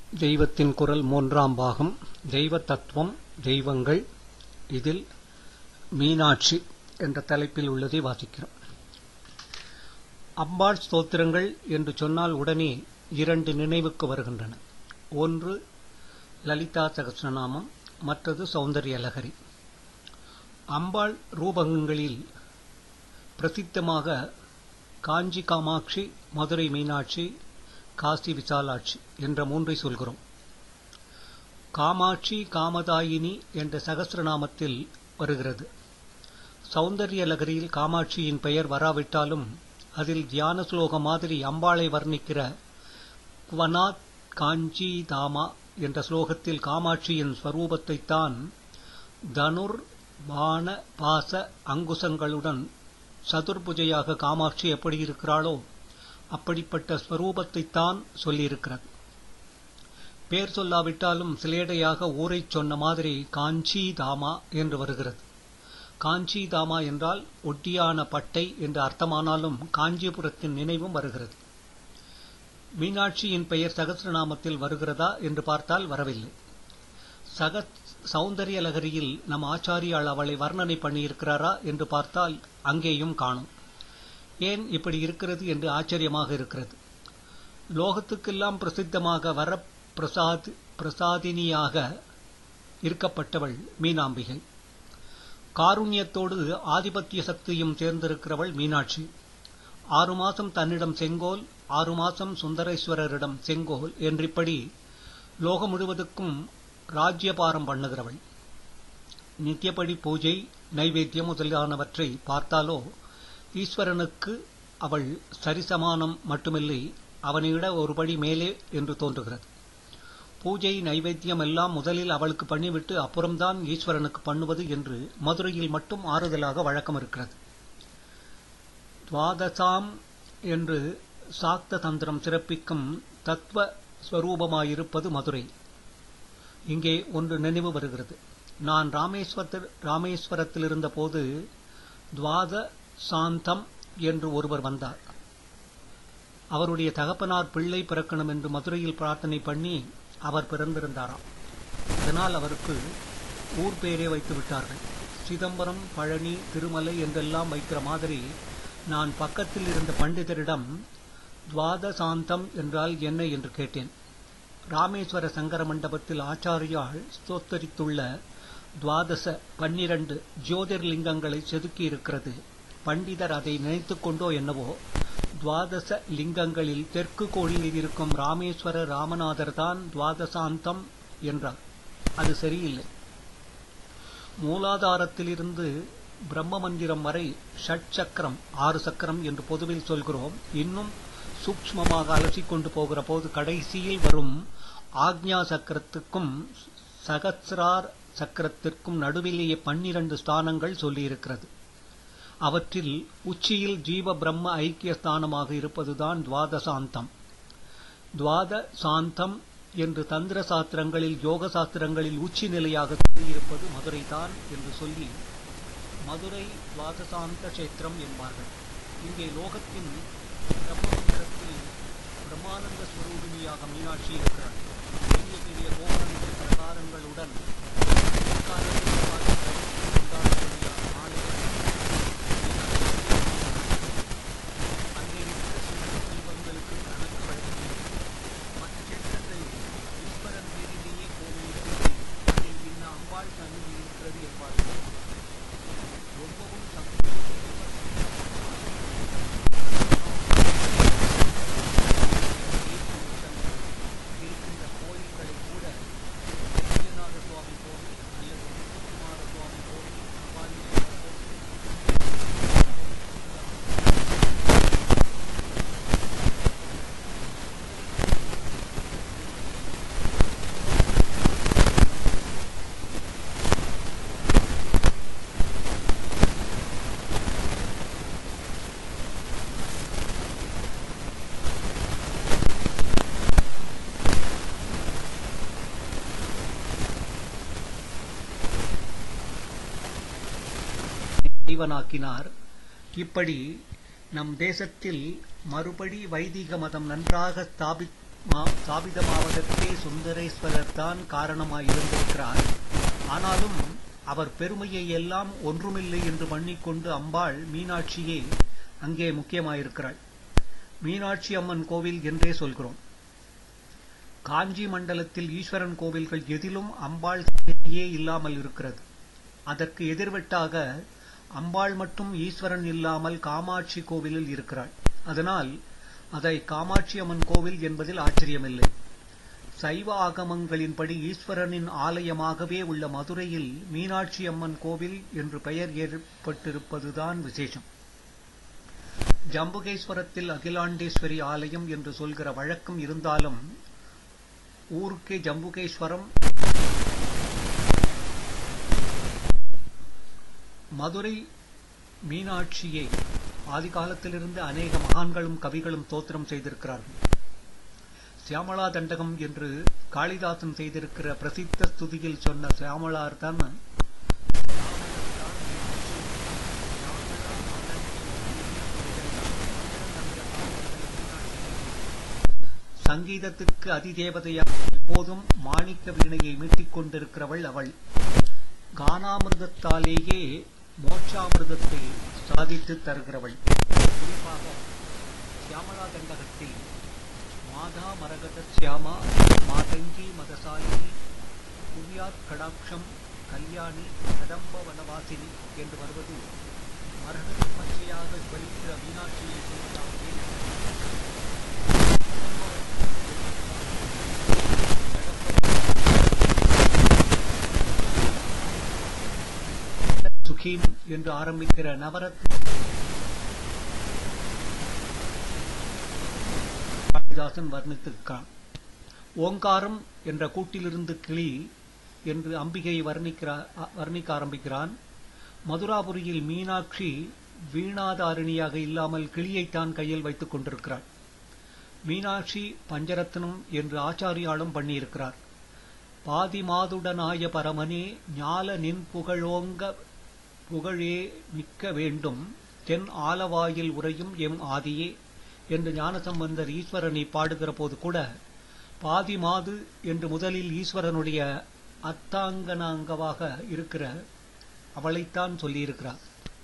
தெய்வத்தின் குரல் மூன்றாம் பாகம் தெய்வ தத்துவம் தெய்வங்கள் இதில் மீனாட்சி என்ற தலைப்பில் உள்ளதை வாசிக்கிறோம் அம்பாள் ஸ்தோத்திரங்கள் என்று சொன்னால் உடனே இரண்டு நினைவுக்கு வருகின்றன ஒன்று லலிதா சகஸ்ரநாமம் மற்றது சௌந்தரிய லகரி அம்பாள் ரூபகங்களில் பிரசித்தமாக காஞ்சி காமாட்சி மதுரை மீனாட்சி காசி விசாலாட்சி என்ற மூன்றை சொல்கிறோம் காமாட்சி காமதாயினி என்ற சகசிரநாமத்தில் வருகிறது சௌந்தரிய லகரியில் காமாட்சியின் பெயர் வராவிட்டாலும் அதில் தியான ஸ்லோக மாதிரி அம்பாளை வர்ணிக்கிற குவனாத் காஞ்சி தாமா என்ற ஸ்லோகத்தில் காமாட்சியின் ஸ்வரூபத்தைத்தான் தனுர் பான பாச அங்குசங்களுடன் சதுர்புஜையாக காமாட்சி எப்படி இருக்கிறாளோ அப்படிப்பட்ட ஸ்வரூபத்தைத்தான் சொல்லியிருக்கிறது பேர் சொல்லாவிட்டாலும் சிலேடையாக ஊரைச் சொன்ன மாதிரி காஞ்சி தாமா என்று வருகிறது காஞ்சி தாமா என்றால் ஒட்டியான பட்டை என்று அர்த்தமானாலும் காஞ்சிபுரத்தின் நினைவும் வருகிறது மீனாட்சியின் பெயர் சகசிரநாமத்தில் வருகிறதா என்று பார்த்தால் வரவில்லை சக சௌந்தரிய லகரியில் நம் ஆச்சாரியால் அவளை வர்ணனை பண்ணியிருக்கிறாரா என்று பார்த்தால் அங்கேயும் காணும் ஏன் இப்படி இருக்கிறது என்று ஆச்சரியமாக இருக்கிறது லோகத்துக்கெல்லாம் பிரசித்தமாக வர பிரசாத் பிரசாதினியாக இருக்கப்பட்டவள் மீனாம்பிகை காருண்யத்தோடு ஆதிபத்திய சக்தியும் சேர்ந்திருக்கிறவள் மீனாட்சி ஆறு மாசம் தன்னிடம் செங்கோல் ஆறு மாசம் சுந்தரேஸ்வரரிடம் செங்கோல் என்றிப்படி லோகம் முழுவதுக்கும் ராஜ்யபாரம் பண்ணுகிறவள் நித்தியப்படி பூஜை நைவேத்தியம் முதலானவற்றை பார்த்தாலோ ஈஸ்வரனுக்கு அவள் சரிசமானம் மட்டுமில்லை அவனைவிட ஒருபடி மேலே என்று தோன்றுகிறது பூஜை நைவேத்தியம் எல்லாம் முதலில் அவளுக்கு பண்ணிவிட்டு அப்புறம்தான் ஈஸ்வரனுக்கு பண்ணுவது என்று மதுரையில் மட்டும் ஆறுதலாக வழக்கம் இருக்கிறது துவாதசாம் என்று சாக்த தந்திரம் சிறப்பிக்கும் தத்துவ ஸ்வரூபமாயிருப்பது மதுரை இங்கே ஒன்று நினைவு வருகிறது நான் ராமேஸ்வரத்தில் ராமேஸ்வரத்தில் இருந்தபோது துவாத சாந்தம் என்று ஒருவர் வந்தார் அவருடைய தகப்பனார் பிள்ளை பிறக்கணும் என்று மதுரையில் பிரார்த்தனை பண்ணி அவர் பிறந்திருந்தாராம் இதனால் அவருக்கு ஊர் பேரே வைத்து விட்டார்கள் சிதம்பரம் பழனி திருமலை என்றெல்லாம் வைக்கிற மாதிரி நான் பக்கத்தில் இருந்த பண்டிதரிடம் துவாதசாந்தம் என்றால் என்ன என்று கேட்டேன் ராமேஸ்வர சங்கர மண்டபத்தில் ஆச்சாரியால் ஸ்தோத்தரித்துள்ள துவாதச பன்னிரண்டு ஜோதிர்லிங்கங்களை செதுக்கி இருக்கிறது பண்டிதர் அதை நினைத்துக் கொண்டோ என்னவோ துவாதச லிங்கங்களில் தெற்கு கோடியில் இருக்கும் ராமேஸ்வர ராமநாதர் தான் துவாதசாந்தம் என்றார் அது சரியில்லை மூலாதாரத்திலிருந்து பிரம்ம மந்திரம் வரை ஷட் சக்கரம் ஆறு சக்கரம் என்று பொதுவில் சொல்கிறோம் இன்னும் சூக்மமாக அலசிக்கொண்டு போகிற போது கடைசியில் வரும் ஆக்ஞா சக்கரத்துக்கும் சகசிரார் சக்கரத்திற்கும் நடுவிலேயே பன்னிரண்டு ஸ்தானங்கள் சொல்லியிருக்கிறது அவற்றில் உச்சியில் ஜீவ பிரம்ம ஐக்கிய ஸ்தானமாக இருப்பதுதான் துவாதசாந்தம் துவாத சாந்தம் என்று தந்திர சாஸ்திரங்களில் யோக சாஸ்திரங்களில் உச்சி நிலையாக சொல்லியிருப்பது மதுரைதான் என்று சொல்லி மதுரை துவாதசாந்த கஷேத்திரம் என்பார்கள் இங்கே லோகத்தின் பிரம்மமந்திரத்தில் பிரம்மானந்த ஸ்வரூபிணியாக மீனாட்சி இருக்கிறார் பெரிய பெரிய கோபுரங்கள் பிரகாரங்களுடன் அங்கே இருக்கிற சில தீபங்களுக்கு கணக்கு வழங்கவில்லை மற்ற கஷேத்திரத்தில் ஈஸ்வரன் பேரிலேயே கோவில் இருக்கிறது அதில் இன்ன அம்பாள் சன்னதி இருக்கிறது என்பார்கள் ரொம்பவும் சக்தி இருக்கின்ற கோயில்களை கூட வைத்தியநாத சுவாமி கோவில் அல்லது முத்துக்குமார சுவாமி கோவில் கபாலீஸ்வரர் கோவில் தெய்வனாக்கினார் இப்படி நம் தேசத்தில் மறுபடி வைதிக மதம் நன்றாக ஸ்தாபி ஸ்தாபிதமாவதற்கே சுந்தரேஸ்வரர் தான் காரணமாயிருந்திருக்கிறார் ஆனாலும் அவர் பெருமையை எல்லாம் ஒன்றுமில்லை என்று பண்ணிக்கொண்டு அம்பாள் மீனாட்சியே அங்கே முக்கியமாயிருக்கிறாள் மீனாட்சி அம்மன் கோவில் என்றே சொல்கிறோம் காஞ்சி மண்டலத்தில் ஈஸ்வரன் கோவில்கள் எதிலும் அம்பாள் சன்னதியே இல்லாமல் இருக்கிறது அதற்கு எதிர்வெட்டாக அம்பாள் மட்டும் ஈஸ்வரன் இல்லாமல் காமாட்சி கோவிலில் இருக்கிறாள் அதனால் அதை காமாட்சி அம்மன் கோவில் என்பதில் ஆச்சரியமில்லை சைவ ஆகமங்களின்படி ஈஸ்வரனின் ஆலயமாகவே உள்ள மதுரையில் மீனாட்சி அம்மன் கோவில் என்று பெயர் ஏற்பட்டிருப்பதுதான் விசேஷம் ஜம்புகேஸ்வரத்தில் அகிலாண்டேஸ்வரி ஆலயம் என்று சொல்கிற வழக்கம் இருந்தாலும் ஊருக்கே ஜம்புகேஸ்வரம் மதுரை மீனாட்சியை ஆதி காலத்திலிருந்து அநேக மகான்களும் கவிகளும் தோத்திரம் செய்திருக்கிறார்கள் சியாமளா தண்டகம் என்று காளிதாசன் செய்திருக்கிற பிரசித்த ஸ்துதியில் சொன்ன சியாமளார் தான் சங்கீதத்துக்கு அதிதேவதையாக எப்போதும் மாணிக்க வீணையை மீட்டிக் கொண்டிருக்கிறவள் அவள் கானாமிர்தத்தாலேயே மோட்சாமிர்தத்தை சாதித்து தருகிறவள் குறிப்பாக சியாமலா தண்டகத்தில் மாதா மரகத சியாமா மாதங்கி மதசாலினி புவியாத் கடாட்சம் கல்யாணி கதம்ப வனவாசினி என்று வருவது மரகத பச்சையாக ஜலிக்கிற மீனாட்சியை குறித்தாகவே சுகீம் என்று ஆரம்பிக்கிற நவரத் காளிதாசன் வர்ணித்திருக்கான் ஓங்காரம் என்ற கூட்டிலிருந்து கிளி என்று அம்பிகையை வர்ணிக்கிறார் வர்ணிக்க ஆரம்பிக்கிறான் மதுராபுரியில் மீனாட்சி வீணாதாரிணியாக இல்லாமல் கிளியைத்தான் கையில் வைத்துக் கொண்டிருக்கிறாள் மீனாட்சி பஞ்சரத்னம் என்று ஆச்சாரியாலும் பண்ணியிருக்கிறார் பாதி மாதுடனாய பரமனே ஞால நின் புகழோங்க புகழே மிக்க வேண்டும் தென் ஆலவாயில் உரையும் எம் ஆதியே என்று ஞானசம்பந்தர் ஈஸ்வரனை பாடுகிற போது கூட பாதி மாது என்று முதலில் ஈஸ்வரனுடைய அத்தாங்கனாங்கவாக இருக்கிற அவளைத்தான் சொல்லியிருக்கிறார்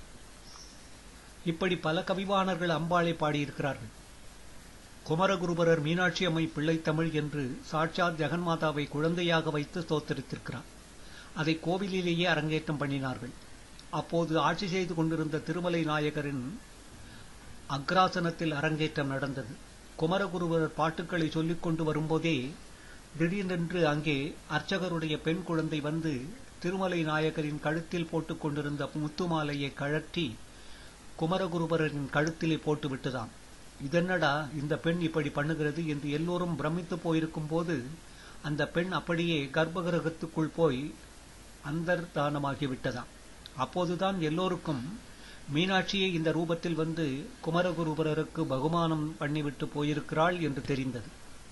இப்படி பல கவிவாணர்கள் அம்பாளை பாடியிருக்கிறார்கள் குமரகுருபரர் மீனாட்சி அம்மை பிள்ளைத்தமிழ் என்று சாட்சாத் ஜெகன்மாதாவை குழந்தையாக வைத்து தோத்தரித்திருக்கிறார் அதை கோவிலிலேயே அரங்கேற்றம் பண்ணினார்கள் அப்போது ஆட்சி செய்து கொண்டிருந்த திருமலை நாயகரின் அக்ராசனத்தில் அரங்கேற்றம் நடந்தது குமரகுருபரர் பாட்டுக்களை சொல்லிக் கொண்டு வரும்போதே திடீரென்று அங்கே அர்ச்சகருடைய பெண் குழந்தை வந்து திருமலை நாயகரின் கழுத்தில் போட்டுக் கொண்டிருந்த முத்துமாலையை கழற்றி குமரகுருபரரின் கழுத்திலே போட்டு விட்டுதான் இதென்னடா இந்த பெண் இப்படி பண்ணுகிறது என்று எல்லோரும் பிரமித்து போயிருக்கும் போது அந்த பெண் அப்படியே கர்ப்பகிரகத்துக்குள் போய் அந்தர்தானமாகி விட்டதாம் அப்போதுதான் எல்லோருக்கும் மீனாட்சியை இந்த ரூபத்தில் வந்து குமரகுருபரருக்கு பகுமானம் பண்ணிவிட்டு போயிருக்கிறாள் என்று தெரிந்தது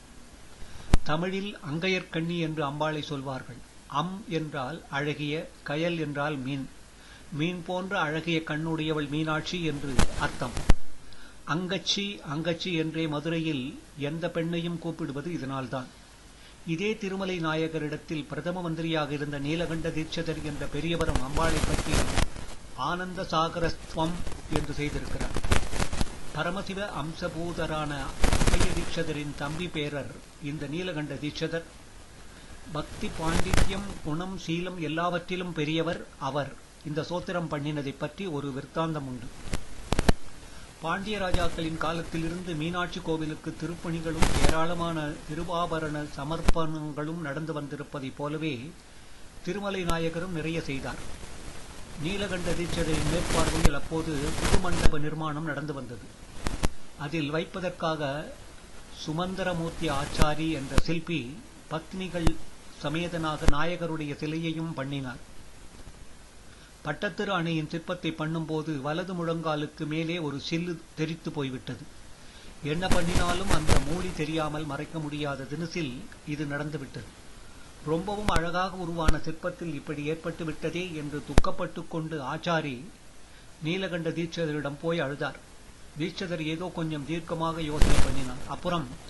தமிழில் அங்கையர்கண்ணி என்று அம்பாளை சொல்வார்கள் அம் என்றால் அழகிய கயல் என்றால் மீன் மீன் போன்ற அழகிய கண்ணுடையவள் மீனாட்சி என்று அர்த்தம் அங்கச்சி அங்கச்சி என்றே மதுரையில் எந்த பெண்ணையும் கூப்பிடுவது இதனால்தான் இதே திருமலை நாயகரிடத்தில் பிரதம மந்திரியாக இருந்த நீலகண்ட தீட்சதர் என்ற பெரியவரும் அம்பாளை பற்றி ஆனந்த சாகரஸ்துவம் என்று செய்திருக்கிறார் பரமசிவ அம்சபூதரான அக்கைய தீட்சதரின் தம்பி பேரர் இந்த நீலகண்ட தீட்சதர் பக்தி பாண்டித்யம் குணம் சீலம் எல்லாவற்றிலும் பெரியவர் அவர் இந்த சோத்திரம் பண்ணினதை பற்றி ஒரு விற்த்தாந்தம் உண்டு பாண்டிய ராஜாக்களின் காலத்திலிருந்து மீனாட்சி கோவிலுக்கு திருப்பணிகளும் ஏராளமான திருவாபரண சமர்ப்பணங்களும் நடந்து வந்திருப்பதைப் போலவே திருமலை நாயகரும் நிறைய செய்தார் நீலகண்ட தீட்சதையின் மேற்பார்வையில் அப்போது புதுமண்டப நிர்மாணம் நடந்து வந்தது அதில் வைப்பதற்காக சுமந்தரமூர்த்தி ஆச்சாரி என்ற சிற்பி பத்னிகள் சமேதனாக நாயகருடைய சிலையையும் பண்ணினார் பட்டத்திரு அணையின் சிற்பத்தை பண்ணும்போது வலது முழங்காலுக்கு மேலே ஒரு சில்லு தெரித்து போய்விட்டது என்ன பண்ணினாலும் அந்த மூடி தெரியாமல் மறைக்க முடியாத தினசில் இது நடந்துவிட்டது ரொம்பவும் அழகாக உருவான சிற்பத்தில் இப்படி ஏற்பட்டு விட்டதே என்று துக்கப்பட்டு கொண்டு ஆச்சாரி நீலகண்ட தீட்சதரிடம் போய் அழுதார் தீட்சதர் ஏதோ கொஞ்சம் தீர்க்கமாக யோசனை பண்ணினார் அப்புறம்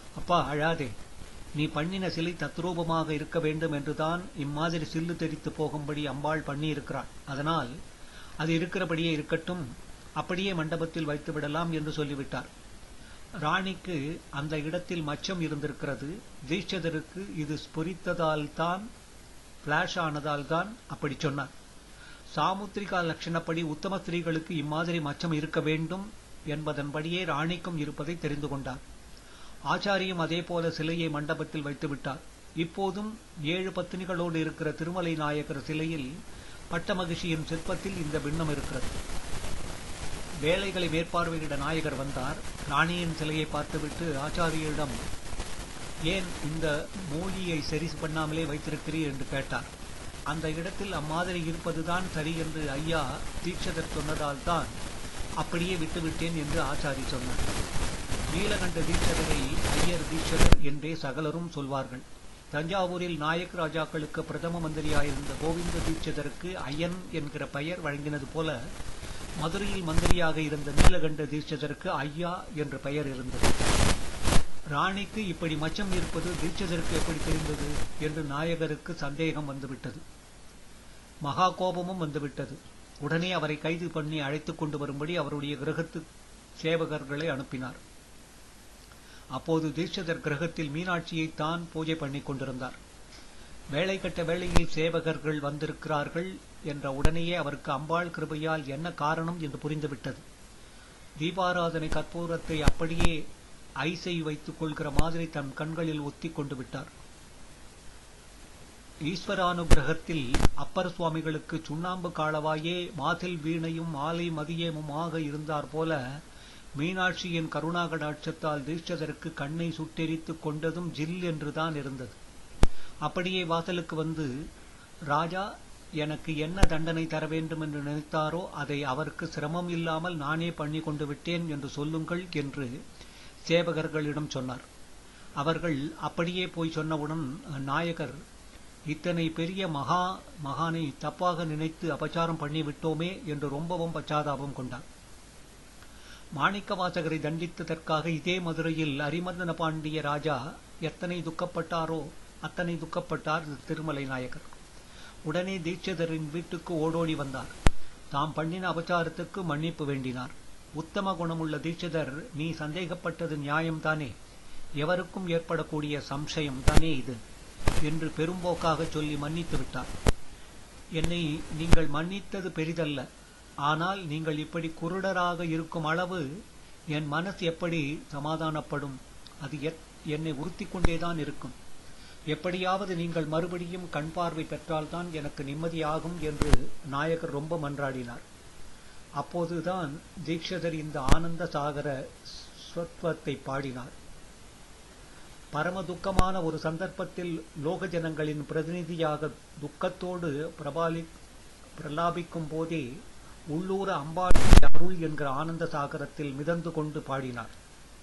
அப்பா அழாதே நீ பண்ணின சிலை தத்ரூபமாக இருக்க வேண்டும் என்றுதான் இம்மாதிரி சில்லு தெரித்து போகும்படி அம்பாள் பண்ணியிருக்கிறாள் அதனால் அது இருக்கிறபடியே இருக்கட்டும் அப்படியே மண்டபத்தில் வைத்து விடலாம் என்று சொல்லிவிட்டார் ராணிக்கு அந்த இடத்தில் மச்சம் இருந்திருக்கிறது தீட்சிதருக்கு இது ஸ்புரித்ததால் தான் பிளாஷ் ஆனதால் தான் அப்படி சொன்னார் சாமுத்திரிகா லட்சணப்படி உத்தம ஸ்திரீகளுக்கு இம்மாதிரி மச்சம் இருக்க வேண்டும் என்பதன்படியே ராணிக்கும் இருப்பதை தெரிந்து கொண்டார் ஆச்சாரியும் அதே போல சிலையை மண்டபத்தில் வைத்து விட்டார் இப்போதும் ஏழு பத்தினிகளோடு இருக்கிற திருமலை நாயக்கர் சிலையில் பட்ட மகிழ்ச்சியின் சிற்பத்தில் இந்த பின்னம் இருக்கிறது வேலைகளை மேற்பார்வையிட நாயகர் வந்தார் ராணியின் சிலையை பார்த்துவிட்டு ஆச்சாரியரிடம் ஏன் இந்த மூலியை சரி பண்ணாமலே வைத்திருக்கிறீர் என்று கேட்டார் அந்த இடத்தில் அம்மாதிரி இருப்பதுதான் சரி என்று ஐயா தீட்சதர் சொன்னதால் தான் அப்படியே விட்டுவிட்டேன் என்று ஆச்சாரி சொன்னார் நீலகண்ட தீட்சதரை ஐயர் தீட்சதர் என்றே சகலரும் சொல்வார்கள் தஞ்சாவூரில் நாயக் ராஜாக்களுக்கு பிரதம மந்திரியாயிருந்த கோவிந்த தீட்சிதருக்கு ஐயன் என்கிற பெயர் வழங்கினது போல மதுரையில் மந்திரியாக இருந்த நீலகண்ட தீட்சிதருக்கு ஐயா என்ற பெயர் இருந்தது ராணிக்கு இப்படி மச்சம் இருப்பது தீட்சிதருக்கு எப்படி தெரிந்தது என்று நாயகருக்கு சந்தேகம் வந்துவிட்டது மகா கோபமும் வந்துவிட்டது உடனே அவரை கைது பண்ணி அழைத்துக் கொண்டு வரும்படி அவருடைய கிரகத்து சேவகர்களை அனுப்பினார் அப்போது தீட்சிதர் கிரகத்தில் மீனாட்சியை தான் பூஜை பண்ணிக் கொண்டிருந்தார் வேலை கட்ட வேளையில் சேவகர்கள் வந்திருக்கிறார்கள் என்ற உடனேயே அவருக்கு அம்பாள் கிருபையால் என்ன காரணம் என்று புரிந்துவிட்டது தீபாராதனை கற்பூரத்தை அப்படியே ஐசை வைத்துக் கொள்கிற மாதிரி தன் கண்களில் ஒத்திக் கொண்டு விட்டார் ஈஸ்வரானுகிரகத்தில் அப்பர் சுவாமிகளுக்கு சுண்ணாம்பு காலவாயே மாதில் வீணையும் மாலை மதியமுமாக இருந்தார் போல மீனாட்சியின் கருணாகடாட்சத்தால் தீட்சதருக்கு கண்ணை சுட்டெரித்துக் கொண்டதும் ஜில் என்றுதான் இருந்தது அப்படியே வாசலுக்கு வந்து ராஜா எனக்கு என்ன தண்டனை தர வேண்டும் என்று நினைத்தாரோ அதை அவருக்கு சிரமம் இல்லாமல் நானே பண்ணி கொண்டு விட்டேன் என்று சொல்லுங்கள் என்று சேவகர்களிடம் சொன்னார் அவர்கள் அப்படியே போய் சொன்னவுடன் நாயகர் இத்தனை பெரிய மகா மகானை தப்பாக நினைத்து அபச்சாரம் பண்ணிவிட்டோமே என்று ரொம்பவும் பச்சாதாபம் கொண்டார் மாணிக்க வாசகரை தண்டித்ததற்காக இதே மதுரையில் அரிமர்தன பாண்டிய ராஜா எத்தனை துக்கப்பட்டாரோ அத்தனை துக்கப்பட்டார் திருமலை நாயகர் உடனே தீட்சிதரின் வீட்டுக்கு ஓடோடி வந்தார் தாம் பண்ணின அபச்சாரத்துக்கு மன்னிப்பு வேண்டினார் உத்தம குணமுள்ள தீட்சிதர் நீ சந்தேகப்பட்டது நியாயம்தானே எவருக்கும் ஏற்படக்கூடிய சம்சயம் தானே இது என்று பெரும்போக்காக சொல்லி மன்னித்து விட்டார் என்னை நீங்கள் மன்னித்தது பெரிதல்ல ஆனால் நீங்கள் இப்படி குருடராக இருக்கும் அளவு என் மனசு எப்படி சமாதானப்படும் அது என்னை உறுத்திக் கொண்டேதான் இருக்கும் எப்படியாவது நீங்கள் மறுபடியும் கண் பார்வை பெற்றால்தான் எனக்கு நிம்மதியாகும் என்று நாயகர் ரொம்ப மன்றாடினார் அப்போதுதான் தீட்சிதர் இந்த ஆனந்த சாகர ஸ்வத்வத்தை பாடினார் பரம துக்கமான ஒரு சந்தர்ப்பத்தில் லோக ஜனங்களின் பிரதிநிதியாக துக்கத்தோடு பிரபாலி பிரலாபிக்கும் போதே உள்ளூர அம்பாடி அருள் என்கிற ஆனந்த சாகரத்தில் மிதந்து கொண்டு பாடினார்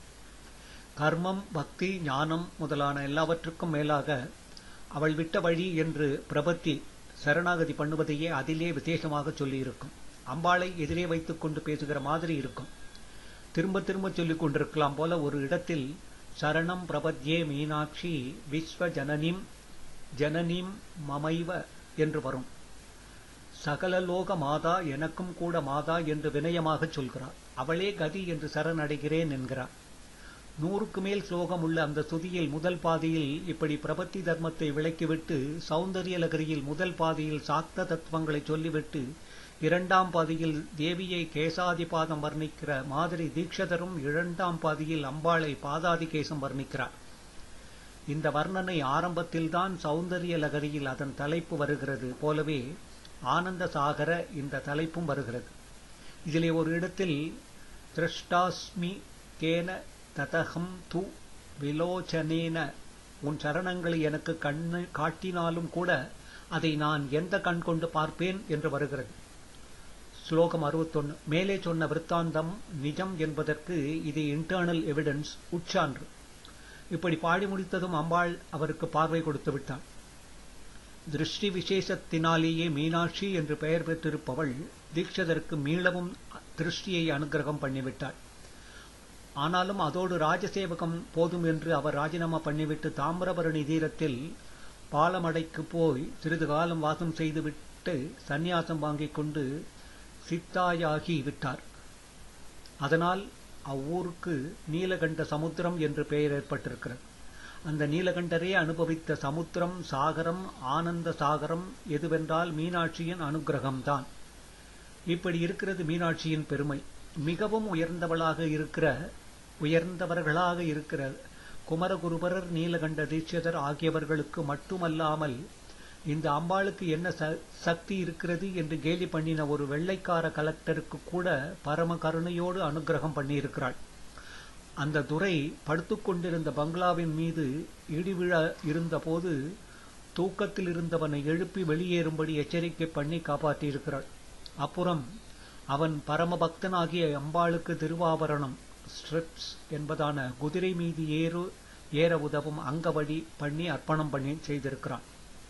கர்மம் பக்தி ஞானம் முதலான எல்லாவற்றுக்கும் மேலாக அவள் விட்ட வழி என்று பிரபத்தி சரணாகதி பண்ணுவதையே அதிலே விசேஷமாக சொல்லியிருக்கும் அம்பாளை எதிரே வைத்துக் கொண்டு பேசுகிற மாதிரி இருக்கும் திரும்ப திரும்ப சொல்லிக் கொண்டிருக்கலாம் போல ஒரு இடத்தில் சரணம் பிரபத்யே மீனாட்சி விஸ்வ ஜனனிம் ஜனனிம் மமைவ என்று வரும் சகலலோக மாதா எனக்கும் கூட மாதா என்று வினயமாக சொல்கிறார் அவளே கதி என்று சரணடைகிறேன் என்கிறார் நூறுக்கு மேல் ஸ்லோகம் உள்ள அந்த சுதியில் முதல் பாதியில் இப்படி பிரபத்தி தர்மத்தை விளக்கிவிட்டு சௌந்தரியலகரியில் முதல் பாதியில் சாக்த தத்துவங்களை சொல்லிவிட்டு இரண்டாம் பாதியில் தேவியை கேசாதிபாதம் வர்ணிக்கிற மாதிரி தீட்சதரும் இரண்டாம் பாதியில் அம்பாளை பாதாதி கேசம் வர்ணிக்கிறார் இந்த வர்ணனை ஆரம்பத்தில்தான் சௌந்தரிய லகரியில் அதன் தலைப்பு வருகிறது போலவே ஆனந்த சாகர இந்த தலைப்பும் வருகிறது இதிலே ஒரு இடத்தில் திரஷ்டாஸ்மி கேன ததகம் து விலோச்சனேன உன் சரணங்களை எனக்கு கண்ணு காட்டினாலும் கூட அதை நான் எந்த கண் கொண்டு பார்ப்பேன் என்று வருகிறது ஸ்லோகம் அறுபத்தொன்னு மேலே சொன்ன விற்த்தாந்தம் நிஜம் என்பதற்கு இது இன்டர்னல் எவிடன்ஸ் உட்சான்று இப்படி பாடி முடித்ததும் அம்பாள் அவருக்கு பார்வை கொடுத்து விட்டாள் திருஷ்டி விசேஷத்தினாலேயே மீனாட்சி என்று பெயர் பெற்றிருப்பவள் தீட்சதற்கு மீளவும் திருஷ்டியை அனுகிரகம் பண்ணிவிட்டாள் ஆனாலும் அதோடு ராஜசேவகம் போதும் என்று அவர் ராஜினாமா பண்ணிவிட்டு தாமிரபரணி தீரத்தில் பாலமடைக்கு போய் சிறிது காலம் வாசம் செய்துவிட்டு சந்நியாசம் வாங்கிக் கொண்டு சித்தாயாகி விட்டார் அதனால் அவ்வூருக்கு நீலகண்ட சமுத்திரம் என்று பெயர் ஏற்பட்டிருக்கிறது அந்த நீலகண்டரே அனுபவித்த சமுத்திரம் சாகரம் ஆனந்த சாகரம் எதுவென்றால் மீனாட்சியின் அனுகிரகம்தான் இப்படி இருக்கிறது மீனாட்சியின் பெருமை மிகவும் உயர்ந்தவளாக இருக்கிற உயர்ந்தவர்களாக இருக்கிற குமரகுருபரர் நீலகண்ட தீட்சிதர் ஆகியவர்களுக்கு மட்டுமல்லாமல் இந்த அம்பாளுக்கு என்ன சக்தி இருக்கிறது என்று கேலி பண்ணின ஒரு வெள்ளைக்கார கலெக்டருக்கு கூட பரம கருணையோடு அனுகிரகம் பண்ணியிருக்கிறாள் அந்த துரை படுத்துக்கொண்டிருந்த பங்களாவின் மீது இடிவிழ இருந்தபோது தூக்கத்தில் இருந்தவனை எழுப்பி வெளியேறும்படி எச்சரிக்கை பண்ணி காப்பாற்றியிருக்கிறாள் அப்புறம் அவன் பரமபக்தனாகிய அம்பாளுக்கு திருவாபரணம் ஸ்ட்ரிப்ஸ் என்பதான குதிரை மீது ஏறு ஏற உதவும் அங்கவடி பண்ணி அர்ப்பணம் பண்ணி செய்திருக்கிறான்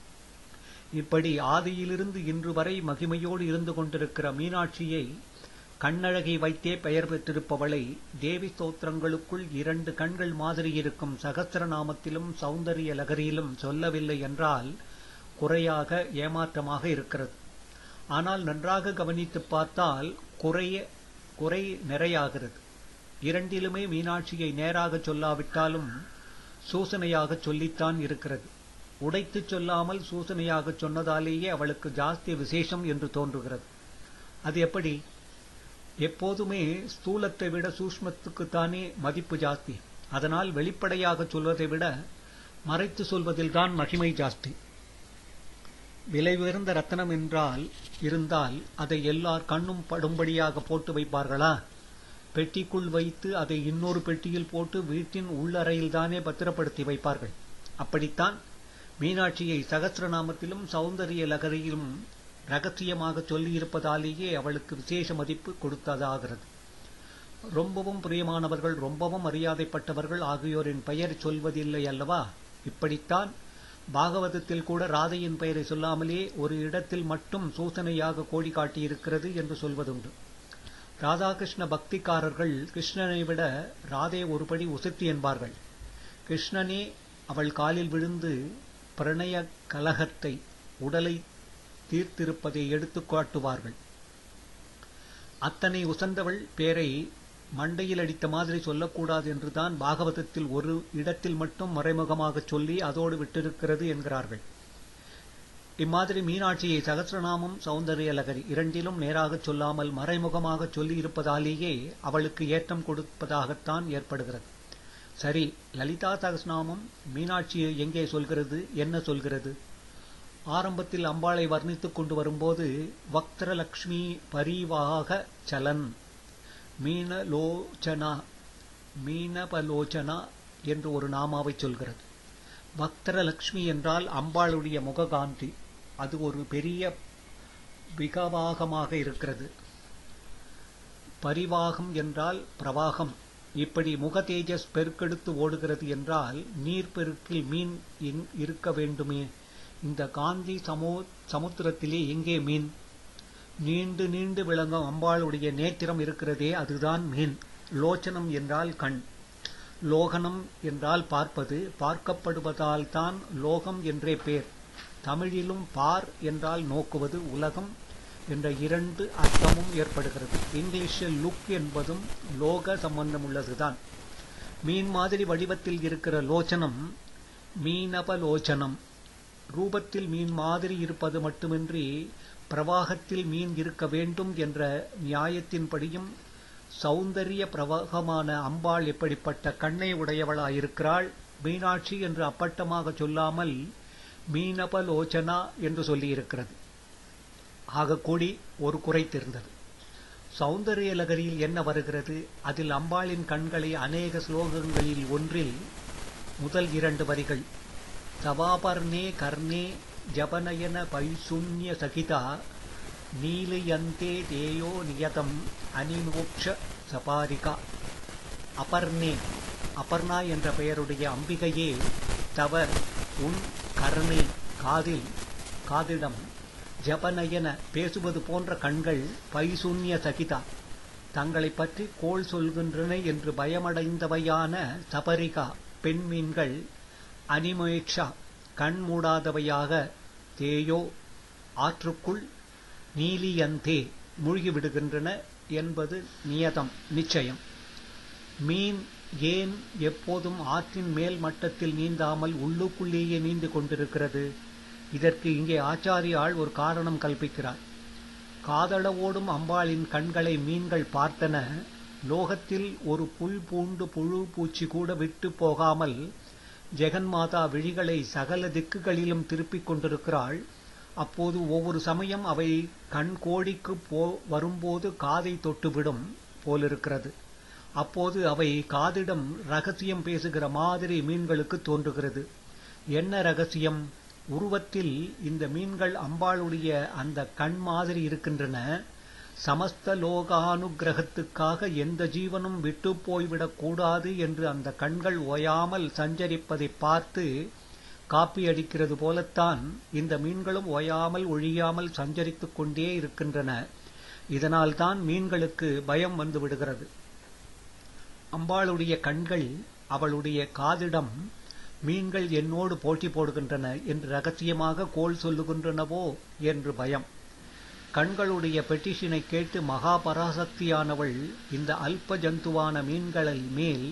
இப்படி ஆதியிலிருந்து இன்று வரை மகிமையோடு இருந்து கொண்டிருக்கிற மீனாட்சியை கண்ணழகை வைத்தே பெயர் பெற்றிருப்பவளை தேவி ஸ்தோத்திரங்களுக்குள் இரண்டு கண்கள் மாதிரி இருக்கும் சகசிரநாமத்திலும் சௌந்தரிய லகரியிலும் சொல்லவில்லை என்றால் குறையாக ஏமாற்றமாக இருக்கிறது ஆனால் நன்றாக கவனித்து பார்த்தால் குறைய குறை நிறையாகிறது இரண்டிலுமே மீனாட்சியை நேராக சொல்லாவிட்டாலும் சூசனையாக சொல்லித்தான் இருக்கிறது உடைத்து சொல்லாமல் சூசனையாக சொன்னதாலேயே அவளுக்கு ஜாஸ்தி விசேஷம் என்று தோன்றுகிறது அது எப்படி எப்போதுமே ஸ்தூலத்தை விட சூஷ்மத்துக்குத்தானே மதிப்பு ஜாஸ்தி அதனால் வெளிப்படையாக சொல்வதை விட மறைத்து சொல்வதில்தான் மகிமை ஜாஸ்தி விலை உயர்ந்த ரத்தனம் என்றால் இருந்தால் அதை எல்லார் கண்ணும் படும்படியாக போட்டு வைப்பார்களா பெட்டிக்குள் வைத்து அதை இன்னொரு பெட்டியில் போட்டு வீட்டின் உள்ளறையில்தானே பத்திரப்படுத்தி வைப்பார்கள் அப்படித்தான் மீனாட்சியை சகசிரநாமத்திலும் சௌந்தரிய லகரியிலும் ரகசியமாக சொல்லியிருப்பதாலேயே அவளுக்கு விசேஷ மதிப்பு கொடுத்ததாகிறது ரொம்பவும் பிரியமானவர்கள் ரொம்பவும் மரியாதைப்பட்டவர்கள் ஆகியோரின் பெயர் சொல்வதில்லை அல்லவா இப்படித்தான் பாகவதத்தில் கூட ராதையின் பெயரை சொல்லாமலே ஒரு இடத்தில் மட்டும் சூசனையாக கோடி காட்டியிருக்கிறது என்று சொல்வதுண்டு ராதாகிருஷ்ண பக்திக்காரர்கள் கிருஷ்ணனை விட ராதே ஒருபடி உசத்தி என்பார்கள் கிருஷ்ணனே அவள் காலில் விழுந்து பிரணய கலகத்தை உடலை தீர்த்திருப்பதை எடுத்துக் காட்டுவார்கள் அத்தனை உசந்தவள் பேரை மண்டையில் அடித்த மாதிரி சொல்லக்கூடாது என்றுதான் பாகவதத்தில் ஒரு இடத்தில் மட்டும் மறைமுகமாக சொல்லி அதோடு விட்டிருக்கிறது என்கிறார்கள் இம்மாதிரி மீனாட்சியை சகசிரநாமம் சௌந்தரிய லகரி இரண்டிலும் நேராக சொல்லாமல் மறைமுகமாக சொல்லி இருப்பதாலேயே அவளுக்கு ஏற்றம் கொடுப்பதாகத்தான் ஏற்படுகிறது சரி லலிதா சகசிரநாமம் மீனாட்சியை எங்கே சொல்கிறது என்ன சொல்கிறது ஆரம்பத்தில் அம்பாளை வர்ணித்துக் கொண்டு வரும்போது வக்திரலக்ஷ்மி பரிவாக சலன் மீனலோச்சனா மீனபலோச்சனா என்று ஒரு நாமாவை சொல்கிறது பக்தரலக்ஷ்மி என்றால் அம்பாளுடைய முககாந்தி அது ஒரு பெரிய விகவாகமாக இருக்கிறது பரிவாகம் என்றால் பிரவாகம் இப்படி முக தேஜஸ் பெருக்கெடுத்து ஓடுகிறது என்றால் நீர் பெருக்கில் மீன் இருக்க வேண்டுமே இந்த காந்தி சமோ சமுத்திரத்திலே எங்கே மீன் நீண்டு நீண்டு விளங்கும் அம்பாளுடைய நேத்திரம் இருக்கிறதே அதுதான் மீன் லோச்சனம் என்றால் கண் லோகனம் என்றால் பார்ப்பது பார்க்கப்படுவதால் தான் லோகம் என்றே பேர் தமிழிலும் பார் என்றால் நோக்குவது உலகம் என்ற இரண்டு அர்த்தமும் ஏற்படுகிறது இங்கிலீஷில் லுக் என்பதும் லோக சம்பந்தம் உள்ளதுதான் மீன் மாதிரி வடிவத்தில் இருக்கிற லோச்சனம் மீனபலோச்சனம் ரூபத்தில் மீன் மாதிரி இருப்பது மட்டுமின்றி பிரவாகத்தில் மீன் இருக்க வேண்டும் என்ற நியாயத்தின்படியும் சௌந்தரிய பிரவாகமான அம்பாள் எப்படிப்பட்ட கண்ணை உடையவளாயிருக்கிறாள் மீனாட்சி என்று அப்பட்டமாக சொல்லாமல் மீனபலோச்சனா என்று சொல்லியிருக்கிறது ஆகக்கூடி ஒரு குறை தெரிந்தது சௌந்தரிய லகரியில் என்ன வருகிறது அதில் அம்பாளின் கண்களை அநேக ஸ்லோகங்களில் ஒன்றில் முதல் இரண்டு வரிகள் சவாபர்ணே கர்ணே ஜபநயன பைசுன்ய சகிதா நீலயந்தே தேயோ நியதம் அனிமோக்ஷ சபாரிகா அபர்ணே அபர்ணா என்ற பெயருடைய அம்பிகையே தவ உன் கர்ணே காதில் காதிடம் ஜபநயன பேசுவது போன்ற கண்கள் பைசூன்ய சகிதா தங்களைப் பற்றி கோள் சொல்கின்றன என்று பயமடைந்தவையான சபரிகா பெண் மீன்கள் அனிமேக்ஷா கண் மூடாதவையாக தேயோ ஆற்றுக்குள் நீலியந்தே மூழ்கிவிடுகின்றன என்பது நியதம் நிச்சயம் மீன் ஏன் எப்போதும் ஆற்றின் மேல் மட்டத்தில் நீந்தாமல் உள்ளுக்குள்ளேயே நீந்து கொண்டிருக்கிறது இதற்கு இங்கே ஆச்சாரியாள் ஒரு காரணம் கல்பிக்கிறார் காதளவோடும் அம்பாளின் கண்களை மீன்கள் பார்த்தன லோகத்தில் ஒரு புல் பூண்டு புழு பூச்சி கூட விட்டு போகாமல் ஜெகன்மாதா விழிகளை சகல திக்குகளிலும் திருப்பிக் கொண்டிருக்கிறாள் அப்போது ஒவ்வொரு சமயம் அவை கண் கோடிக்கு போ வரும்போது காதை தொட்டுவிடும் போலிருக்கிறது அப்போது அவை காதிடம் ரகசியம் பேசுகிற மாதிரி மீன்களுக்கு தோன்றுகிறது என்ன ரகசியம் உருவத்தில் இந்த மீன்கள் அம்பாளுடைய அந்த கண் மாதிரி இருக்கின்றன சமஸ்த லோகானுகிரகத்துக்காக எந்த ஜீவனும் விட்டு போய்விடக் கூடாது என்று அந்த கண்கள் ஓயாமல் சஞ்சரிப்பதை பார்த்து காப்பி அடிக்கிறது போலத்தான் இந்த மீன்களும் ஓயாமல் ஒழியாமல் சஞ்சரித்துக் கொண்டே இருக்கின்றன இதனால்தான் மீன்களுக்கு பயம் வந்து விடுகிறது அம்பாளுடைய கண்கள் அவளுடைய காதிடம் மீன்கள் என்னோடு போட்டி போடுகின்றன என்று ரகசியமாக கோல் சொல்லுகின்றனவோ என்று பயம் கண்களுடைய பெட்டிஷனை கேட்டு மகாபராசக்தியானவள் இந்த அல்ப ஜந்துவான மீன்களை மேல்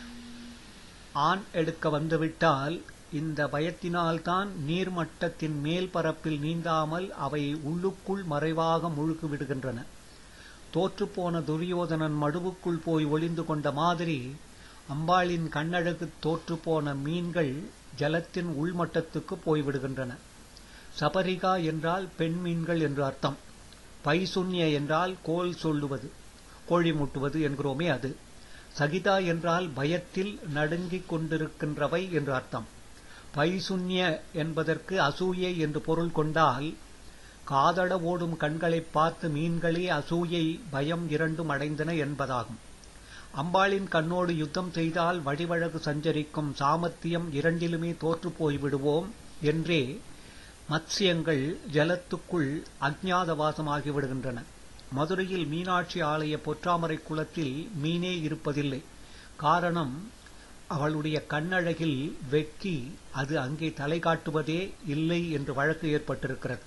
ஆண் எடுக்க வந்துவிட்டால் இந்த பயத்தினால்தான் நீர்மட்டத்தின் மேல் பரப்பில் நீந்தாமல் அவை உள்ளுக்குள் மறைவாக முழுக்கு விடுகின்றன தோற்றுப்போன துரியோதனன் மடுவுக்குள் போய் ஒளிந்து கொண்ட மாதிரி அம்பாளின் கண்ணழகு தோற்றுப்போன மீன்கள் ஜலத்தின் உள்மட்டத்துக்கு போய்விடுகின்றன சபரிகா என்றால் பெண் மீன்கள் என்று அர்த்தம் பைசுன்ய என்றால் கோல் சொல்லுவது கோழி முட்டுவது என்கிறோமே அது சகிதா என்றால் பயத்தில் நடுங்கிக் கொண்டிருக்கின்றவை என்று அர்த்தம் பைசுன்ய என்பதற்கு அசூயை என்று பொருள் கொண்டால் காதட ஓடும் கண்களைப் பார்த்து மீன்களே அசூயை பயம் இரண்டும் அடைந்தன என்பதாகும் அம்பாளின் கண்ணோடு யுத்தம் செய்தால் வழிவழகு சஞ்சரிக்கும் சாமர்த்தியம் இரண்டிலுமே தோற்று போய்விடுவோம் என்றே மத்சியங்கள் ஜலத்துக்குள் அஜ்ஞாதவாசமாகி விடுகின்றன மதுரையில் மீனாட்சி ஆலய பொற்றாமரை குளத்தில் மீனே இருப்பதில்லை காரணம் அவளுடைய கண்ணழகில் வெக்கி அது அங்கே தலை காட்டுவதே இல்லை என்று வழக்கு ஏற்பட்டிருக்கிறது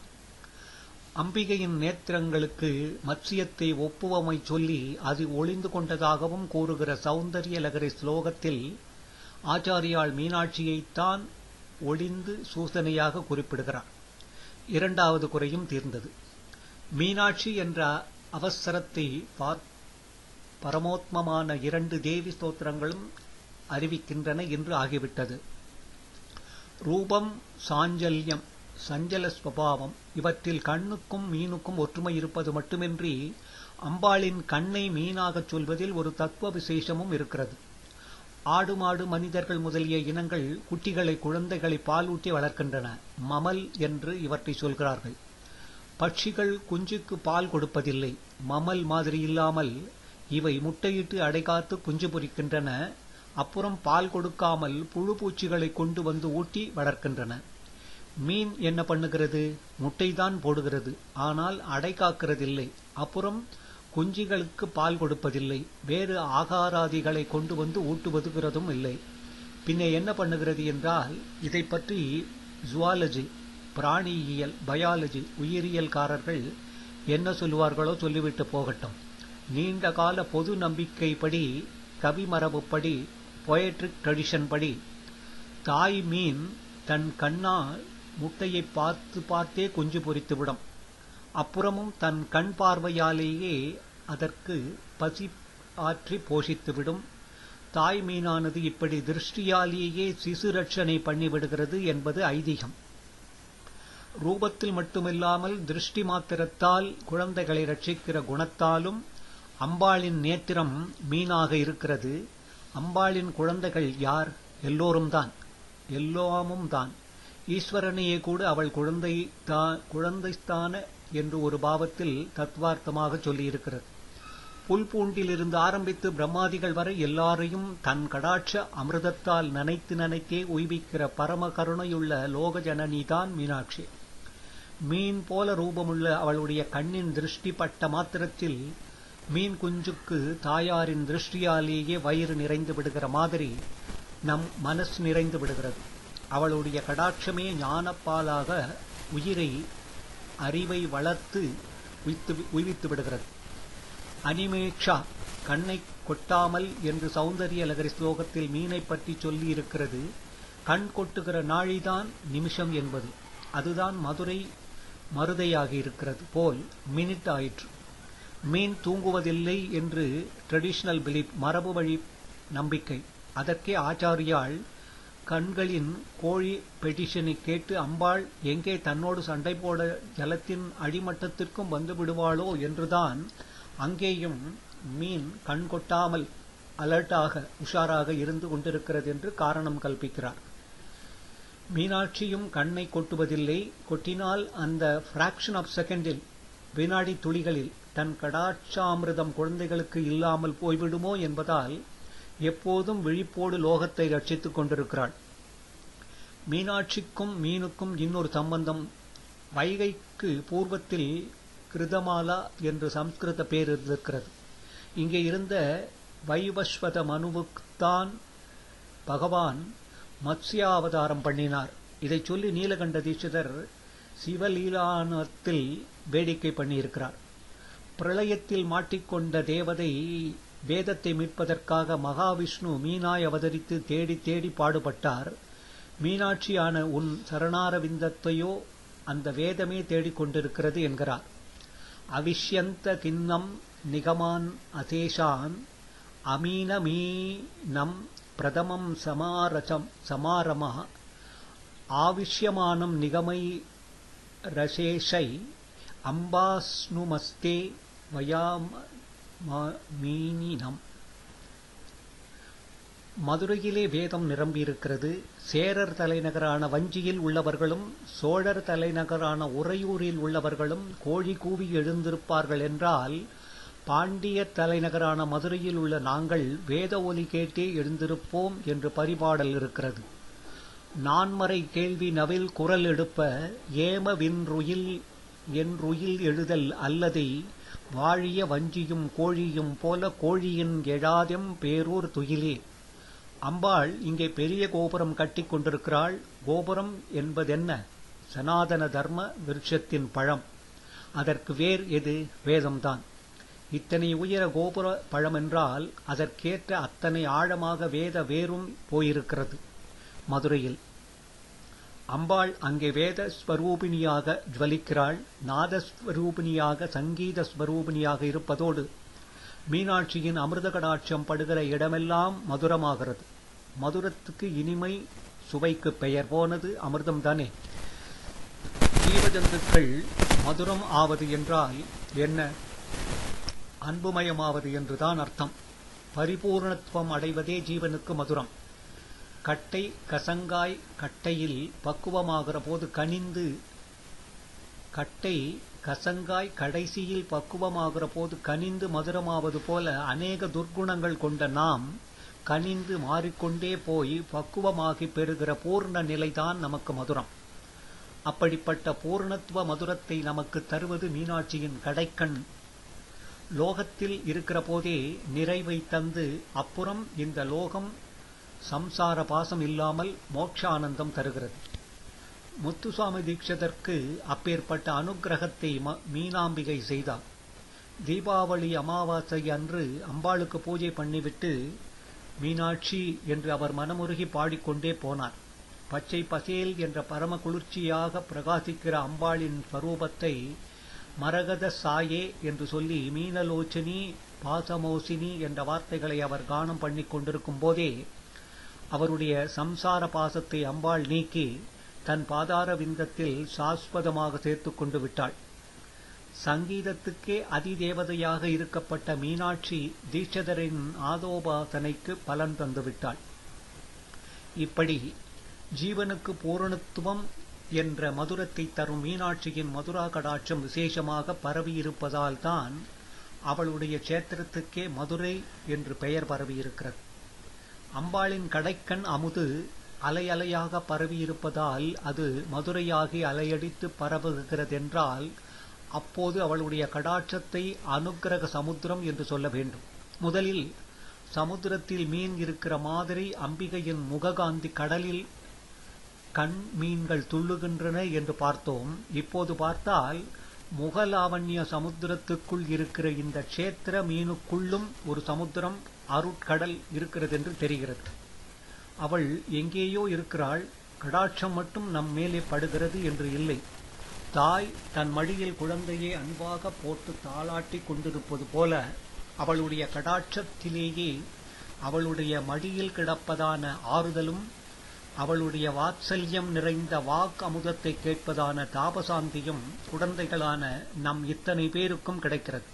அம்பிகையின் நேத்திரங்களுக்கு மத்சியத்தை ஒப்புவமை சொல்லி அது ஒளிந்து கொண்டதாகவும் கூறுகிற சௌந்தரிய லகரி ஸ்லோகத்தில் ஆச்சாரியால் மீனாட்சியைத்தான் ஒளிந்து சூசனையாக குறிப்பிடுகிறார் இரண்டாவது குறையும் தீர்ந்தது மீனாட்சி என்ற அவசரத்தை பரமோத்மமான இரண்டு தேவி ஸ்தோத்திரங்களும் அறிவிக்கின்றன என்று ஆகிவிட்டது ரூபம் சாஞ்சல்யம் சஞ்சல ஸ்வபாவம் இவற்றில் கண்ணுக்கும் மீனுக்கும் ஒற்றுமை இருப்பது மட்டுமின்றி அம்பாளின் கண்ணை மீனாகச் சொல்வதில் ஒரு தத்துவ விசேஷமும் இருக்கிறது ஆடு மாடு மனிதர்கள் முதலிய இனங்கள் குட்டிகளை குழந்தைகளை பாலூட்டி வளர்க்கின்றன மமல் என்று இவற்றை சொல்கிறார்கள் பட்சிகள் குஞ்சுக்கு பால் கொடுப்பதில்லை மமல் மாதிரி இல்லாமல் இவை முட்டையிட்டு அடைகாத்து குஞ்சு பொரிக்கின்றன அப்புறம் பால் கொடுக்காமல் புழு பூச்சிகளை கொண்டு வந்து ஊட்டி வளர்க்கின்றன மீன் என்ன பண்ணுகிறது முட்டைதான் போடுகிறது ஆனால் அடை காக்கிறதில்லை அப்புறம் குஞ்சுகளுக்கு பால் கொடுப்பதில்லை வேறு ஆகாராதிகளை கொண்டு வந்து ஊட்டுவதுகிறதும் இல்லை பின்ன என்ன பண்ணுகிறது என்றால் இதை பற்றி ஜுவாலஜி பிராணியியல் பயாலஜி உயிரியல்காரர்கள் என்ன சொல்லுவார்களோ சொல்லிவிட்டு போகட்டும் நீண்ட கால பொது நம்பிக்கைப்படி கவிமரபுப்படி பொயட்ரிக் ட்ரெடிஷன் படி தாய் மீன் தன் கண்ணால் முட்டையை பார்த்து பார்த்தே குஞ்சு பொறித்துவிடும் அப்புறமும் தன் கண் பார்வையாலேயே அதற்கு பசி ஆற்றி போஷித்துவிடும் தாய் மீனானது இப்படி திருஷ்டியாலேயே சிசு ரட்சணை பண்ணிவிடுகிறது என்பது ஐதீகம் ரூபத்தில் மட்டுமில்லாமல் திருஷ்டி மாத்திரத்தால் குழந்தைகளை ரட்சிக்கிற குணத்தாலும் அம்பாளின் நேத்திரம் மீனாக இருக்கிறது அம்பாளின் குழந்தைகள் யார் எல்லோரும் தான் எல்லாமும் தான் ஈஸ்வரனையே கூட அவள் குழந்தை குழந்தைஸ்தான என்று ஒரு பாவத்தில் தத்வார்த்தமாக சொல்லியிருக்கிறது புல் பூண்டிலிருந்து ஆரம்பித்து பிரம்மாதிகள் வரை எல்லாரையும் தன் கடாட்ச அமிர்தத்தால் நனைத்து நனைத்தே உய்விக்கிற பரம கருணையுள்ள லோக ஜனனிதான் மீனாட்சி மீன் போல ரூபமுள்ள அவளுடைய கண்ணின் திருஷ்டி பட்ட மாத்திரத்தில் மீன் குஞ்சுக்கு தாயாரின் திருஷ்டியாலேயே வயிறு நிறைந்து விடுகிற மாதிரி நம் மனசு நிறைந்து விடுகிறது அவளுடைய கடாட்சமே ஞானப்பாலாக உயிரை அறிவை வளர்த்து உய்த்து உய்வித்து விடுகிறது அனிமேட்சா கண்ணை கொட்டாமல் என்று சௌந்தரிய லகரி ஸ்லோகத்தில் மீனை பற்றி சொல்லி இருக்கிறது கண் கொட்டுகிற நாழிதான் நிமிஷம் என்பது அதுதான் மதுரை மருதையாகி இருக்கிறது போல் மினிட் ஆயிற்று மீன் தூங்குவதில்லை என்று ட்ரெடிஷனல் பிலீப் மரபு வழி நம்பிக்கை அதற்கே ஆச்சாரியாள் கண்களின் கோழி பெட்டிஷனை கேட்டு அம்பாள் எங்கே தன்னோடு சண்டை போட ஜலத்தின் அடிமட்டத்திற்கும் வந்து விடுவாளோ என்றுதான் அங்கேயும் மீன் கண் கொட்டாமல் அலர்ட்டாக உஷாராக இருந்து கொண்டிருக்கிறது என்று காரணம் கல்பிக்கிறார் மீனாட்சியும் கண்ணை கொட்டுவதில்லை கொட்டினால் அந்த பிராக்ஷன் ஆஃப் செகண்டில் வினாடி துளிகளில் தன் கடாட்சாமிரதம் குழந்தைகளுக்கு இல்லாமல் போய்விடுமோ என்பதால் எப்போதும் விழிப்போடு லோகத்தை ரட்சித்துக் கொண்டிருக்கிறாள் மீனாட்சிக்கும் மீனுக்கும் இன்னொரு சம்பந்தம் வைகைக்கு பூர்வத்தில் கிருதமாலா என்று சம்ஸ்கிருத பேர் இருக்கிறது இங்கே இருந்த வைவஸ்வத மனுவுக்குத்தான் பகவான் மத்ஸ்யாவதாரம் பண்ணினார் இதை சொல்லி நீலகண்ட தீட்சிதர் சிவலீலானத்தில் வேடிக்கை பண்ணியிருக்கிறார் பிரளயத்தில் மாட்டிக்கொண்ட தேவதை வேதத்தை மீட்பதற்காக மகாவிஷ்ணு மீனாய் அவதரித்து தேடி தேடி பாடுபட்டார் மீனாட்சியான உன் சரணாரவிந்தத்தையோ அந்த வேதமே தேடிக்கொண்டிருக்கிறது என்கிறார் அவிஷ்யந்த கிண்ணம் நிகமான் அதேஷான் அமீனமீனம் பிரதமம் சமாரசம் சமாரம ஆவிஷ்யமானம் நிகமை ரசேஷை அம்பாஸ்னுமஸ்தே வயாம மீனினம் மதுரையிலே வேதம் நிரம்பியிருக்கிறது சேரர் தலைநகரான வஞ்சியில் உள்ளவர்களும் சோழர் தலைநகரான உறையூரில் உள்ளவர்களும் கோழி கூவி எழுந்திருப்பார்கள் என்றால் பாண்டிய தலைநகரான மதுரையில் உள்ள நாங்கள் வேத ஒலி கேட்டே எழுந்திருப்போம் என்று பரிபாடல் இருக்கிறது நான்மறை கேள்வி நவில் குரல் எடுப்ப ஏம வின்றுயில் என்றுயில் எழுதல் அல்லதை வாழிய வஞ்சியும் கோழியும் போல கோழியின் எழாதெம் பேரூர் துயிலே அம்பாள் இங்கே பெரிய கோபுரம் கட்டிக் கொண்டிருக்கிறாள் கோபுரம் என்பதென்ன சனாதன தர்ம விருட்சத்தின் பழம் அதற்கு வேர் எது வேதம்தான் இத்தனை உயர கோபுர பழம் என்றால் அதற்கேற்ற அத்தனை ஆழமாக வேத வேரும் போயிருக்கிறது மதுரையில் அம்பாள் அங்கே வேத ஸ்வரூபிணியாக ஜுவலிக்கிறாள் நாதஸ்வரூபிணியாக சங்கீத ஸ்வரூபிணியாக இருப்பதோடு மீனாட்சியின் அமிர்த கடாட்சம் படுகிற இடமெல்லாம் மதுரமாகிறது மதுரத்துக்கு இனிமை சுவைக்கு பெயர் போனது அமிர்தம் தானே ஜீவஜந்துக்கள் மதுரம் ஆவது என்றால் என்ன அன்புமயமாவது என்றுதான் அர்த்தம் பரிபூர்ணத்துவம் அடைவதே ஜீவனுக்கு மதுரம் கட்டை கசங்காய் கட்டையில் பக்குவமாகிற போது கனிந்து கட்டை கசங்காய் கடைசியில் பக்குவமாகிற போது கனிந்து மதுரமாவது போல அநேக துர்க்குணங்கள் கொண்ட நாம் கனிந்து மாறிக்கொண்டே போய் பக்குவமாகி பெறுகிற பூர்ண நிலைதான் நமக்கு மதுரம் அப்படிப்பட்ட பூர்ணத்துவ மதுரத்தை நமக்கு தருவது மீனாட்சியின் கடைக்கண் லோகத்தில் இருக்கிற போதே நிறைவை தந்து அப்புறம் இந்த லோகம் சம்சார பாசம் இல்லாமல் மோட்சானந்தம் தருகிறது முத்துசுவாமி தீட்சதற்கு அப்பேற்பட்ட அனுக்கிரகத்தை மீனாம்பிகை செய்தார் தீபாவளி அமாவாசை அன்று அம்பாளுக்கு பூஜை பண்ணிவிட்டு மீனாட்சி என்று அவர் மனமுருகி பாடிக்கொண்டே போனார் பச்சை பசேல் என்ற பரம குளிர்ச்சியாக பிரகாசிக்கிற அம்பாளின் ஸ்வரூபத்தை மரகத சாயே என்று சொல்லி மீனலோச்சனி பாசமோசினி என்ற வார்த்தைகளை அவர் கானம் பண்ணி கொண்டிருக்கும் போதே அவருடைய சம்சார பாசத்தை அம்பாள் நீக்கி தன் பாதார விந்தத்தில் சாஸ்வதமாக சேர்த்துக் கொண்டு விட்டாள் சங்கீதத்துக்கே அதிதேவதையாக இருக்கப்பட்ட மீனாட்சி தீட்சதரின் ஆதோபாசனைக்கு பலன் தந்துவிட்டாள் இப்படி ஜீவனுக்கு பூரணத்துவம் என்ற மதுரத்தை தரும் மீனாட்சியின் மதுரா கடாட்சம் விசேஷமாக பரவியிருப்பதால் தான் அவளுடைய கஷேத்திரத்துக்கே மதுரை என்று பெயர் பரவியிருக்கிறது அம்பாளின் கடைக்கண் அமுது அலை அலையாக பரவியிருப்பதால் அது மதுரையாகி அலையடித்து பரவுகிறதென்றால் அப்போது அவளுடைய கடாட்சத்தை அனுக்கிரக சமுத்திரம் என்று சொல்ல வேண்டும் முதலில் சமுத்திரத்தில் மீன் இருக்கிற மாதிரி அம்பிகையின் முககாந்தி கடலில் கண் மீன்கள் துள்ளுகின்றன என்று பார்த்தோம் இப்போது பார்த்தால் முகலாவண்ய சமுத்திரத்துக்குள் இருக்கிற இந்த க்ஷேத்திர மீனுக்குள்ளும் ஒரு சமுத்திரம் அருட்கடல் இருக்கிறது என்று தெரிகிறது அவள் எங்கேயோ இருக்கிறாள் கடாட்சம் மட்டும் நம் மேலே படுகிறது என்று இல்லை தாய் தன் மடியில் குழந்தையை அன்பாக போட்டு தாளாட்டி கொண்டிருப்பது போல அவளுடைய கடாட்சத்திலேயே அவளுடைய மடியில் கிடப்பதான ஆறுதலும் அவளுடைய வாத்சல்யம் நிறைந்த வாக் அமுதத்தை கேட்பதான தாபசாந்தியும் குழந்தைகளான நம் இத்தனை பேருக்கும் கிடைக்கிறது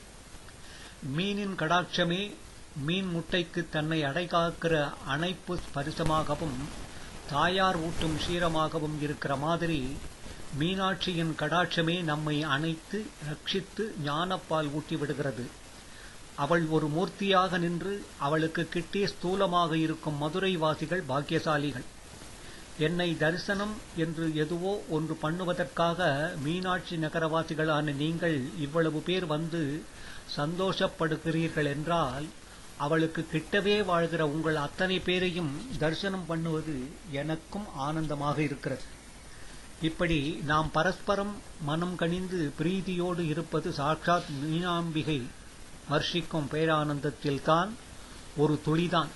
மீனின் கடாட்சமே மீன் முட்டைக்கு தன்னை அடைகாக்கிற அணைப்பு ஸ்பரிசமாகவும் தாயார் ஊட்டும் க்ஷீரமாகவும் இருக்கிற மாதிரி மீனாட்சியின் கடாட்சமே நம்மை அணைத்து ரட்சித்து ஞானப்பால் ஊட்டி விடுகிறது அவள் ஒரு மூர்த்தியாக நின்று அவளுக்கு கிட்டே ஸ்தூலமாக இருக்கும் மதுரை வாசிகள் பாக்கியசாலிகள் என்னை தரிசனம் என்று எதுவோ ஒன்று பண்ணுவதற்காக மீனாட்சி நகரவாசிகளான நீங்கள் இவ்வளவு பேர் வந்து சந்தோஷப்படுகிறீர்கள் என்றால் அவளுக்கு கிட்டவே வாழ்கிற உங்கள் அத்தனை பேரையும் தரிசனம் பண்ணுவது எனக்கும் ஆனந்தமாக இருக்கிறது இப்படி நாம் பரஸ்பரம் மனம் கனிந்து பிரீதியோடு இருப்பது சாட்சாத் மீனாம்பிகை வர்ஷிக்கும் பேரானந்தத்தில்தான் ஒரு துளிதான்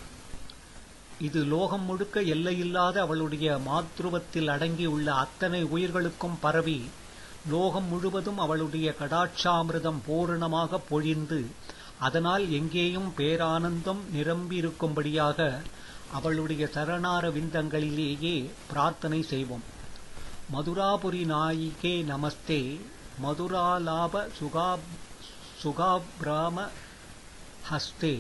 இது லோகம் முழுக்க எல்லையில்லாத அவளுடைய மாத்ருவத்தில் அடங்கியுள்ள அத்தனை உயிர்களுக்கும் பரவி லோகம் முழுவதும் அவளுடைய கடாட்சாமிரதம் பூரணமாக பொழிந்து அதனால் எங்கேயும் பேரானந்தம் நிரம்பியிருக்கும்படியாக அவளுடைய சரணார விந்தங்களிலேயே பிரார்த்தனை செய்வோம் மதுராபுரி நாயிகே நமஸ்தே மதுராலாப சுகா சுகாபிராம ஹஸ்தே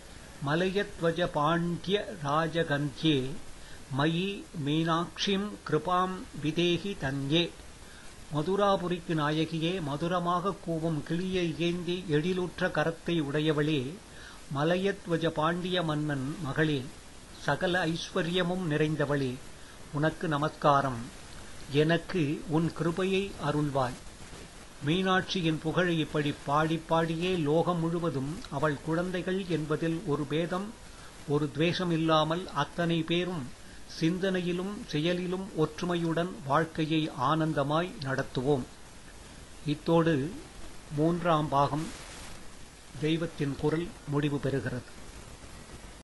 மலயத்வஜ பாண்டிய ராஜகந்தியே மயி மீனாட்சிம் கிருபாம் விதேகி தன்யே மதுராபுரிக்கு நாயகியே மதுரமாக கூவும் கிளியை ஏந்தி எழிலுற்ற கரத்தை உடையவளே மலயத்வஜ பாண்டிய மன்னன் மகளே சகல ஐஸ்வர்யமும் நிறைந்தவளே உனக்கு நமஸ்காரம் எனக்கு உன் கிருபையை அருள்வாய் மீனாட்சியின் புகழை இப்படி பாடி பாடியே லோகம் முழுவதும் அவள் குழந்தைகள் என்பதில் ஒரு பேதம் ஒரு துவேஷம் இல்லாமல் அத்தனை பேரும் சிந்தனையிலும் செயலிலும் ஒற்றுமையுடன் வாழ்க்கையை ஆனந்தமாய் நடத்துவோம் இத்தோடு மூன்றாம் பாகம் தெய்வத்தின் குரல் முடிவு பெறுகிறது